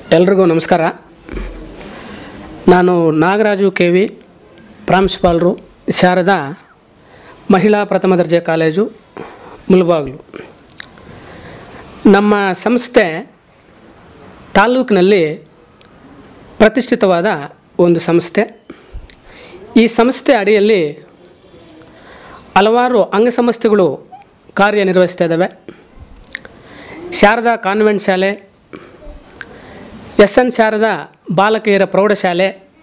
ಎಲ್ರಿಗೂ ನಮಸ್ಕಾರ ನಾನು ನಾಗರಾಜು ಕೆ ವಿ ಪ್ರಾಂಶುಪಾಲರು ಶಾರದಾ ಮಹಿಳಾ ಪ್ರಥಮ ದರ್ಜೆ ಕಾಲೇಜು ಮುಳಬಾಗಿಲು ನಮ್ಮ ಸಂಸ್ಥೆ ತಾಲ್ಲೂಕಿನಲ್ಲಿ ಪ್ರತಿಷ್ಠಿತವಾದ ಒಂದು ಸಂಸ್ಥೆ ಈ ಸಂಸ್ಥೆ ಅಡಿಯಲ್ಲಿ ಹಲವಾರು ಅಂಗಸಂಸ್ಥೆಗಳು ಕಾರ್ಯನಿರ್ವಹಿಸ್ತಾ ಇದ್ದಾವೆ ಶಾರದಾ ಕಾನ್ವೆಂಟ್ ಶಾಲೆ ಎಸ್ ಎನ್ ಶಾರದಾ ಬಾಲಕಿಯರ ಪ್ರೌಢಶಾಲೆ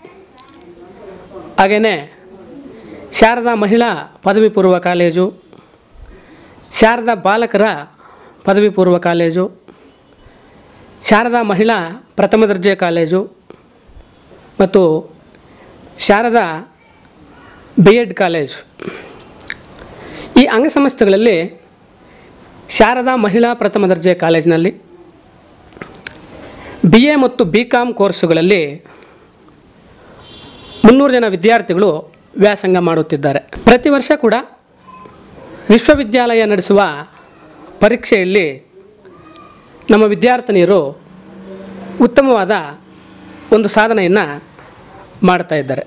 ಹಾಗೆಯೇ ಶಾರದಾ ಮಹಿಳಾ ಪದವಿ ಪೂರ್ವ ಕಾಲೇಜು ಶಾರದಾ ಬಾಲಕರ ಪದವಿ ಪೂರ್ವ ಕಾಲೇಜು ಶಾರದಾ ಮಹಿಳಾ ಪ್ರಥಮ ದರ್ಜೆ ಕಾಲೇಜು ಮತ್ತು ಶಾರದಾ ಬಿ ಎಡ್ ಕಾಲೇಜು ಈ ಅಂಗಸಂಸ್ಥೆಗಳಲ್ಲಿ ಶಾರದಾ ಮಹಿಳಾ ಪ್ರಥಮ ದರ್ಜೆ ಕಾಲೇಜಿನಲ್ಲಿ ಬಿ ಎ ಮತ್ತು ಬಿ ಕಾಮ್ ಕೋರ್ಸುಗಳಲ್ಲಿ ಮುನ್ನೂರು ಜನ ವಿದ್ಯಾರ್ಥಿಗಳು ವ್ಯಾಸಂಗ ಮಾಡುತ್ತಿದ್ದಾರೆ ಪ್ರತಿ ವರ್ಷ ಕೂಡ ವಿಶ್ವವಿದ್ಯಾಲಯ ನಡೆಸುವ ಪರೀಕ್ಷೆಯಲ್ಲಿ ನಮ್ಮ ವಿದ್ಯಾರ್ಥಿನಿಯರು ಉತ್ತಮವಾದ ಒಂದು ಸಾಧನೆಯನ್ನು ಮಾಡ್ತಾ ಇದ್ದಾರೆ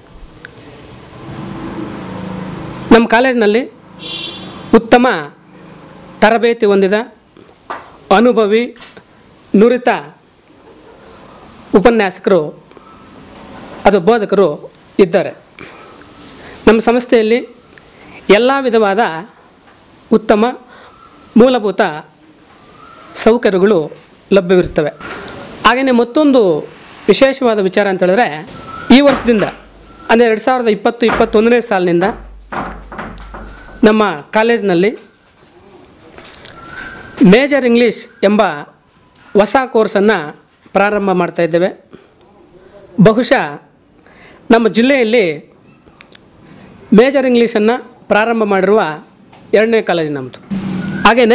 ನಮ್ಮ ಕಾಲೇಜಿನಲ್ಲಿ ಉತ್ತಮ ತರಬೇತಿ ಹೊಂದಿದ ಅನುಭವಿ ನುರಿತ ಉಪನ್ಯಾಸಕರು ಅದು ಬೋಧಕರು ಇದ್ದಾರೆ ನಮ್ಮ ಸಂಸ್ಥೆಯಲ್ಲಿ ಎಲ್ಲ ವಿಧವಾದ ಉತ್ತಮ ಮೂಲಭೂತ ಸೌಕರ್ಯಗಳು ಲಭ್ಯವಿರುತ್ತವೆ ಹಾಗೆಯೇ ಮತ್ತೊಂದು ವಿಶೇಷವಾದ ವಿಚಾರ ಅಂತ ಹೇಳಿದ್ರೆ ಈ ವರ್ಷದಿಂದ ಅಂದರೆ ಎರಡು ಸಾವಿರದ ಇಪ್ಪತ್ತು ಇಪ್ಪತ್ತೊಂದನೇ ಸಾಲಿನಿಂದ ನಮ್ಮ ಕಾಲೇಜಿನಲ್ಲಿ ಮೇಜರ್ ಇಂಗ್ಲೀಷ್ ಎಂಬ ಹೊಸ ಕೋರ್ಸನ್ನು ಪ್ರಾರಂಭ ಮಾಡ್ತಾ ಇದ್ದೇವೆ ಬಹುಶಃ ನಮ್ಮ ಜಿಲ್ಲೆಯಲ್ಲಿ ಮೇಜರ್ ಇಂಗ್ಲೀಷನ್ನು ಪ್ರಾರಂಭ ಮಾಡಿರುವ ಎರಡನೇ ಕಾಲೇಜು ನಮ್ಮದು ಹಾಗೆಯೇ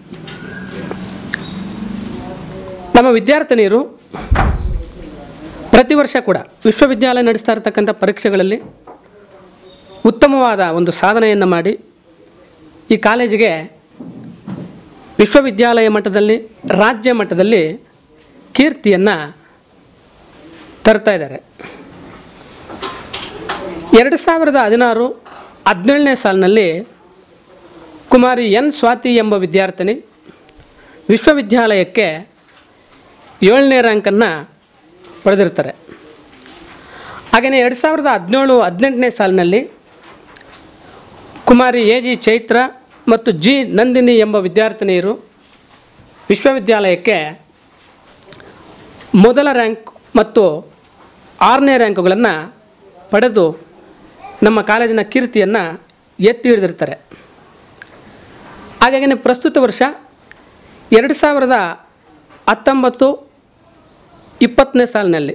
ನಮ್ಮ ವಿದ್ಯಾರ್ಥಿನಿಯರು ಪ್ರತಿ ವರ್ಷ ಕೂಡ ವಿಶ್ವವಿದ್ಯಾಲಯ ನಡೆಸ್ತಾ ಇರತಕ್ಕಂಥ ಪರೀಕ್ಷೆಗಳಲ್ಲಿ ಉತ್ತಮವಾದ ಒಂದು ಸಾಧನೆಯನ್ನು ಮಾಡಿ ಈ ಕಾಲೇಜಿಗೆ ವಿಶ್ವವಿದ್ಯಾಲಯ ಮಟ್ಟದಲ್ಲಿ ರಾಜ್ಯ ಮಟ್ಟದಲ್ಲಿ ಕೀರ್ತಿಯನ್ನು ತರ್ತಾ ಇದ್ದಾರೆ ಎರಡು ಸಾವಿರದ ಹದಿನಾರು ಹದಿನೇಳನೇ ಸಾಲಿನಲ್ಲಿ ಕುಮಾರಿ ಎನ್ ಸ್ವಾತಿ ಎಂಬ ವಿದ್ಯಾರ್ಥಿನಿ ವಿಶ್ವವಿದ್ಯಾಲಯಕ್ಕೆ ಏಳನೇ ರ್ಯಾಂಕನ್ನು ಪಡೆದಿರ್ತಾರೆ ಹಾಗೆಯೇ ಎರಡು ಸಾವಿರದ ಹದಿನೇಳು ಹದಿನೆಂಟನೇ ಸಾಲಿನಲ್ಲಿ ಕುಮಾರಿ ಎ ಜಿ ಚೈತ್ರ ಮತ್ತು ಜಿ ನಂದಿನಿ ಎಂಬ ವಿದ್ಯಾರ್ಥಿನಿಯರು ವಿಶ್ವವಿದ್ಯಾಲಯಕ್ಕೆ ಮೊದಲ ರ್ಯಾಂಕ್ ಮತ್ತು ಆರನೇ ರ್ಯಾಂಕುಗಳನ್ನು ಪಡೆದು ನಮ್ಮ ಕಾಲೇಜಿನ ಕೀರ್ತಿಯನ್ನು ಎತ್ತಿ ಹಿಡಿದಿರ್ತಾರೆ ಹಾಗಾಗಿ ಪ್ರಸ್ತುತ ವರ್ಷ ಎರಡು ಸಾವಿರದ ಹತ್ತೊಂಬತ್ತು ಇಪ್ಪತ್ತನೇ ಸಾಲಿನಲ್ಲಿ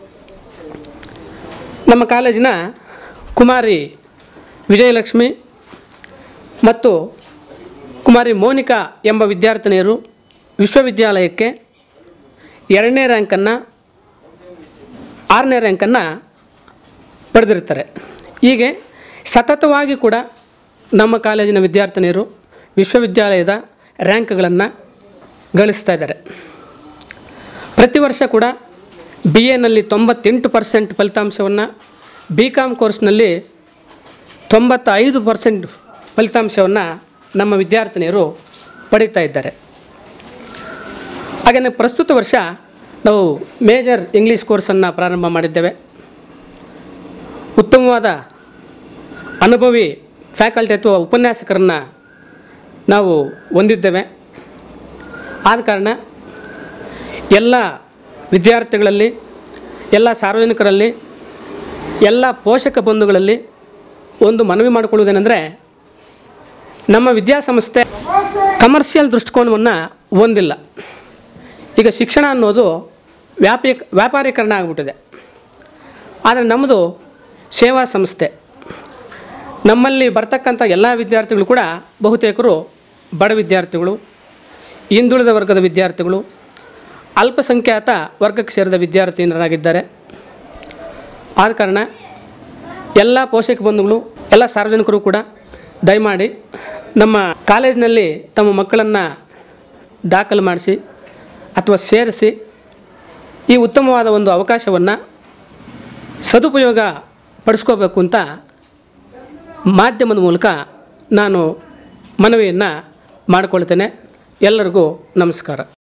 ನಮ್ಮ ಕಾಲೇಜಿನ ಕುಮಾರಿ ವಿಜಯಲಕ್ಷ್ಮಿ ಮತ್ತು ಕುಮಾರಿ ಮೋನಿಕಾ ಎಂಬ ವಿದ್ಯಾರ್ಥಿನಿಯರು ವಿಶ್ವವಿದ್ಯಾಲಯಕ್ಕೆ ಎರಡನೇ ರ್ಯಾಂಕನ್ನು ಆರನೇ ರ್ಯಾಂಕನ್ನು ಪಡೆದಿರ್ತಾರೆ ಹೀಗೆ ಸತತವಾಗಿ ಕೂಡ ನಮ್ಮ ಕಾಲೇಜಿನ ವಿದ್ಯಾರ್ಥಿನಿಯರು ವಿಶ್ವವಿದ್ಯಾಲಯದ ರ್ಯಾಂಕ್ಗಳನ್ನು ಗಳಿಸ್ತಾ ಇದ್ದಾರೆ ಪ್ರತಿ ವರ್ಷ ಕೂಡ ಬಿ ಎನಲ್ಲಿ ತೊಂಬತ್ತೆಂಟು ಪರ್ಸೆಂಟ್ ಫಲಿತಾಂಶವನ್ನು ಬಿ ಕಾಮ್ ಕೋರ್ಸ್ನಲ್ಲಿ ತೊಂಬತ್ತೈದು ಪರ್ಸೆಂಟ್ ಫಲಿತಾಂಶವನ್ನು ನಮ್ಮ ವಿದ್ಯಾರ್ಥಿನಿಯರು ಪಡೀತಾ ಇದ್ದಾರೆ ಹಾಗೆಯೇ ಪ್ರಸ್ತುತ ವರ್ಷ ನಾವು ಮೇಜರ್ ಇಂಗ್ಲೀಷ್ ಕೋರ್ಸನ್ನು ಪ್ರಾರಂಭ ಮಾಡಿದ್ದೇವೆ ಉತ್ತಮವಾದ ಅನುಭವಿ ಫ್ಯಾಕಲ್ಟಿ ಅಥವಾ ಉಪನ್ಯಾಸಕರನ್ನು ನಾವು ಹೊಂದಿದ್ದೇವೆ ಆದ ಕಾರಣ ಎಲ್ಲ ವಿದ್ಯಾರ್ಥಿಗಳಲ್ಲಿ ಎಲ್ಲ ಸಾರ್ವಜನಿಕರಲ್ಲಿ ಎಲ್ಲ ಪೋಷಕ ಬಂಧುಗಳಲ್ಲಿ ಒಂದು ಮನವಿ ಮಾಡಿಕೊಳ್ಳುವುದೇನೆಂದರೆ ನಮ್ಮ ವಿದ್ಯಾಸಂಸ್ಥೆ ಕಮರ್ಷಿಯಲ್ ದೃಷ್ಟಿಕೋನವನ್ನು ಹೊಂದಿಲ್ಲ ಈಗ ಶಿಕ್ಷಣ ಅನ್ನೋದು ವ್ಯಾಪಿ ವ್ಯಾಪಾರೀಕರಣ ಆಗಿಬಿಟ್ಟಿದೆ ಆದರೆ ನಮ್ಮದು ಸೇವಾ ಸಂಸ್ಥೆ ನಮ್ಮಲ್ಲಿ ಬರ್ತಕ್ಕಂಥ ಎಲ್ಲ ವಿದ್ಯಾರ್ಥಿಗಳು ಕೂಡ ಬಹುತೇಕರು ಬಡ ವಿದ್ಯಾರ್ಥಿಗಳು ಹಿಂದುಳಿದ ವರ್ಗದ ವಿದ್ಯಾರ್ಥಿಗಳು ಅಲ್ಪಸಂಖ್ಯಾತ ವರ್ಗಕ್ಕೆ ಸೇರಿದ ವಿದ್ಯಾರ್ಥಿನಿಯರಾಗಿದ್ದಾರೆ ಆದ ಕಾರಣ ಎಲ್ಲ ಪೋಷಕ ಬಂಧುಗಳು ಎಲ್ಲ ಸಾರ್ವಜನಿಕರು ಕೂಡ ದಯಮಾಡಿ ನಮ್ಮ ಕಾಲೇಜಿನಲ್ಲಿ ತಮ್ಮ ಮಕ್ಕಳನ್ನು ದಾಖಲು ಮಾಡಿಸಿ ಅಥವಾ ಸೇರಿಸಿ ಈ ಉತ್ತಮವಾದ ಒಂದು ಅವಕಾಶವನ್ನು ಸದುಪಯೋಗ ಪಡಿಸ್ಕೋಬೇಕು ಅಂತ ಮಾಧ್ಯಮದ ಮೂಲಕ ನಾನು ಮನವಿಯನ್ನು ಮಾಡಿಕೊಳ್ತೇನೆ ಎಲ್ಲರಿಗೂ ನಮಸ್ಕಾರ